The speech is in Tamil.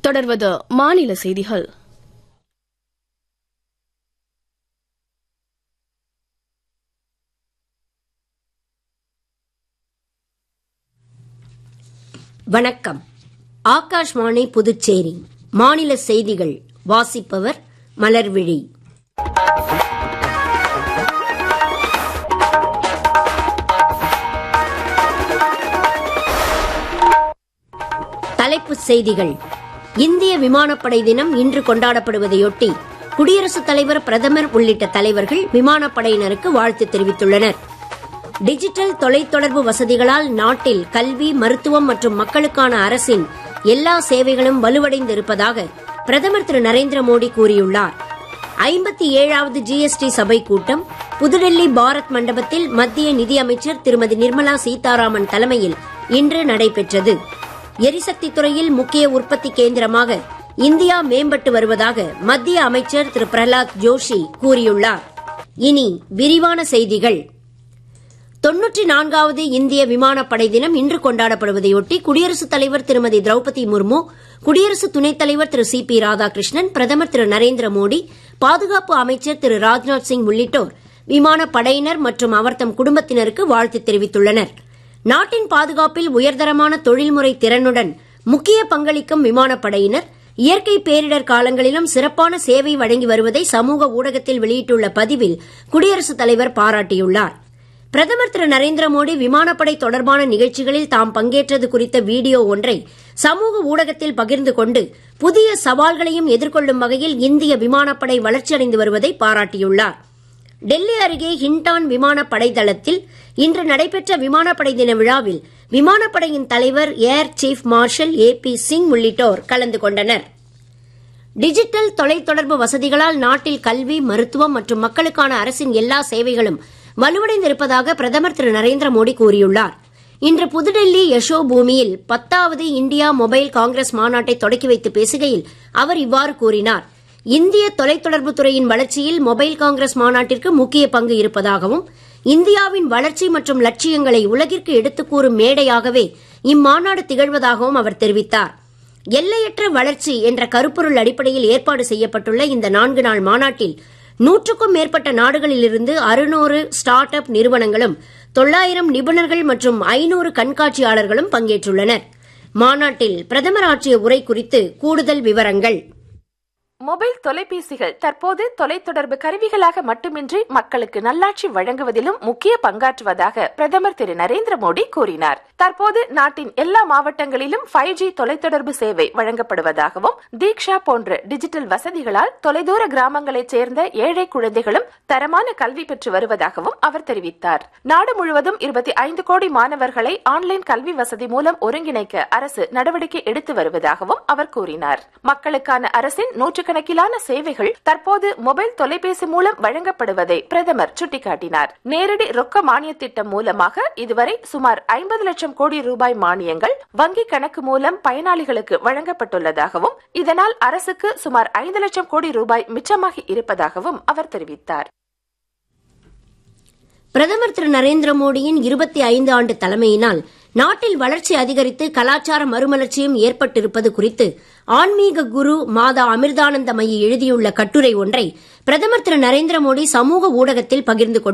தொடர்வது மாநில செய்திகள் வணக்கம் ஆகாஷ்வாணி புதுச்சேரி மாநில செய்திகள் வாசிப்பவர் மலர்விழி தலைப்புச் செய்திகள் இந்திய விமானப்படை தினம் இன்று கொண்டாடப்படுவதையொட்டி குடியரசுத் தலைவர் பிரதமர் உள்ளிட்ட தலைவர்கள் விமானப்படையினருக்கு வாழ்த்து தெரிவித்துள்ளனர் டிஜிட்டல் தொலைத்தொடர்பு வசதிகளால் நாட்டில் கல்வி மருத்துவம் மற்றும் மக்களுக்கான அரசின் எல்லா சேவைகளும் வலுவடைந்திருப்பதாக பிரதமர் திரு நரேந்திர மோடி கூறியுள்ளார் ஐம்பத்தி ஏழாவது ஜிஎஸ்டி சபை கூட்டம் புதுடெல்லி பாரத் மண்டபத்தில் மத்திய நிதியமைச்சர் திருமதி நிர்மலா சீதாராமன் தலைமையில் இன்று நடைபெற்றது எரிசக்தி துறையில் முக்கிய உற்பத்தி கேந்திரமாக இந்தியா மேம்பட்டு வருவதாக மத்திய அமைச்சர் திரு பிரஹலாத் ஜோஷி கூறியுள்ளார் இனி விரிவான செய்திகள் தொன்னூற்றி நான்காவது இந்திய விமானப்படை தினம் இன்று கொண்டாடப்படுவதையொட்டி குடியரசுத் தலைவர் திருமதி திரௌபதி முர்மு குடியரசு துணைத் தலைவர் திரு சி பி ராதாகிருஷ்ணன் பிரதமர் திரு நரேந்திர மோடி பாதுகாப்பு அமைச்சர் திரு ராஜ்நாத் சிங் உள்ளிட்டோர் விமானப்படையினர் மற்றும் அவர்தம் குடும்பத்தினருக்கு வாழ்த்து தெரிவித்துள்ளனர் நாட்டின் பாதுகாப்பில் உயர்தரமான தொழில்முறை திறனுடன் முக்கிய பங்களிக்கும் விமானப்படையினர் இயற்கை பேரிடர் காலங்களிலும் சிறப்பான சேவை வழங்கி வருவதை சமூக ஊடகத்தில் வெளியிட்டுள்ள பதிவில் குடியரசுத் தலைவர் பாராட்டியுள்ளார் பிரதமர் திரு நரேந்திர மோடி விமானப்படை தொடர்பான நிகழ்ச்சிகளில் தாம் பங்கேற்றது குறித்த வீடியோ ஒன்றை சமூக ஊடகத்தில் பகிர்ந்து கொண்டு புதிய சவால்களையும் எதிர்கொள்ளும் வகையில் இந்திய விமானப்படை வளர்ச்சியடைந்து வருவதை பாராட்டியுள்ளார் டெல்லி அருகே ஹிண்டான் விமானப்படை தளத்தில் இன்று நடைபெற்ற விமானப்படை தின விழாவில் விமானப்படையின் தலைவர் air chief marshal A P Singh உள்ளிட்டோர் கலந்து கொண்டனர் டிஜிட்டல் தொலைத்தொடர்பு வசதிகளால் நாட்டில் கல்வி மருத்துவம் மற்றும் மக்களுக்கான அரசின் எல்லா சேவைகளும் வலுவடைந்திருப்பதாக பிரதமர் திரு நரேந்திர மோடி கூறியுள்ளார் இன்று புதுடெல்லி யசோ பூமியில் பத்தாவது இந்தியா மொபைல் காங்கிரஸ் மாநாட்டை தொடக்கி வைத்து பேசுகையில் அவர் இவ்வாறு கூறினார் இந்திய தொலைத்தொடர்பு துறையின் வளர்ச்சியில் மொபைல் காங்கிரஸ் மாநாட்டிற்கு முக்கிய பங்கு இருப்பதாகவும் இந்தியாவின் வளர்ச்சி மற்றும் லட்சியங்களை உலகிற்கு எடுத்துக் கூறும் மேடையாகவே இம்மாநாடு திகழ்வதாகவும் அவர் தெரிவித்தார் எல்லையற்ற வளர்ச்சி என்ற கருப்பொருள் அடிப்படையில் ஏற்பாடு செய்யப்பட்டுள்ள இந்த நான்கு நாள் மாநாட்டில் நூற்றுக்கும் மேற்பட்ட நாடுகளிலிருந்து அறுநூறு ஸ்டார்ட் அப் நிறுவனங்களும் தொள்ளாயிரம் நிபுணர்கள் மற்றும் ஐநூறு கண்காட்சியாளர்களும் பங்கேற்றுள்ளனர் மாநாட்டில் பிரதமர் ஆற்றிய உரை குறித்து கூடுதல் விவரங்கள் மொபைல் தொலைபேசிகள் தற்போது தொலைத்தொடர்பு கருவிகளாக மட்டுமின்றி மக்களுக்கு நல்லாட்சி வழங்குவதிலும் முக்கிய பங்காற்றுவதாக பிரதமர் திரு நரேந்திர மோடி கூறினார் தற்போது நாட்டின் எல்லா மாவட்டங்களிலும் ஃபைவ் ஜி தொலைத்தொடர்பு சேவை வழங்கப்படுவதாகவும் தீக்ஷா போன்ற டிஜிட்டல் வசதிகளால் தொலைதூர கிராமங்களைச் சேர்ந்த ஏழை குழந்தைகளும் தரமான கல்வி பெற்று வருவதாகவும் அவர் தெரிவித்தார் நாடு முழுவதும் இருபத்தி ஐந்து கோடி மாணவர்களை ஆன்லைன் கல்வி வசதி மூலம் ஒருங்கிணைக்க அரசு நடவடிக்கை எடுத்து வருவதாகவும் அவர் கூறினார் மக்களுக்கான அரசின் நூற்று நூற்றுக்கணக்கிலான சேவைகள் தற்போது மொபைல் தொலைபேசி மூலம் வழங்கப்படுவதை பிரதமர் சுட்டிக்காட்டினார் நேரடி ரொக்க மானிய திட்டம் மூலமாக இதுவரை சுமார் ஐம்பது லட்சம் கோடி ரூபாய் மானியங்கள் வங்கி கணக்கு மூலம் பயனாளிகளுக்கு வழங்கப்பட்டுள்ளதாகவும் இதனால் அரசுக்கு சுமார் ஐந்து லட்சம் கோடி ரூபாய் மிச்சமாகி இருப்பதாகவும் அவர் தெரிவித்தார் பிரதமர் திரு நரேந்திர மோடியின் இருபத்தி ஐந்து ஆண்டு தலைமையினால் நாட்டில் வளர்ச்சி அதிகரித்து கலாச்சார மறுமலர்ச்சியும் ஏற்பட்டிருப்பது குறித்து ஆன்மீக குரு மாதா அமிர்தானந்தமயி எழுதியுள்ள கட்டுரை ஒன்றை பிரதமர் திரு நரேந்திர மோடி சமூக ஊடகத்தில் பகிர்ந்து கொண்டார்